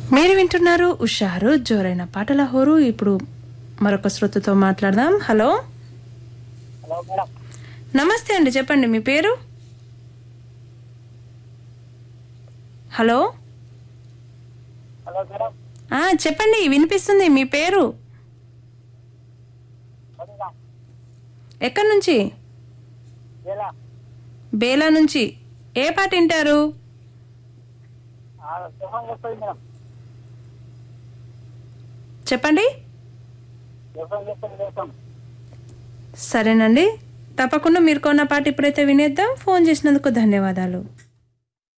మీరు వింటున్నారు ఉషారు జోరైన పాటల హోరు ఇప్పుడు మరొక శ్రోతతో మాట్లాడదాం హలో హలో మేడం నమస్తే అండి చెప్పండి మీ పేరు హలో హలో మేడం ఆ, చెప్పండి వినిపిస్తుంది మీ పేరు వదినా ఎక్కడి నుంచి ఎలా బేలా నుంచి ఏ పాట వింటారు జపం చేస్తుంది మేడం చెప్పండి జపం చేస్తుంది దేశం సరేనండి తప్పకుండా మీరు కొన్న పాట ఇప్పుడైతే వినేద్దాం ఫోన్ చేసినందుకు ధన్యవాదాలు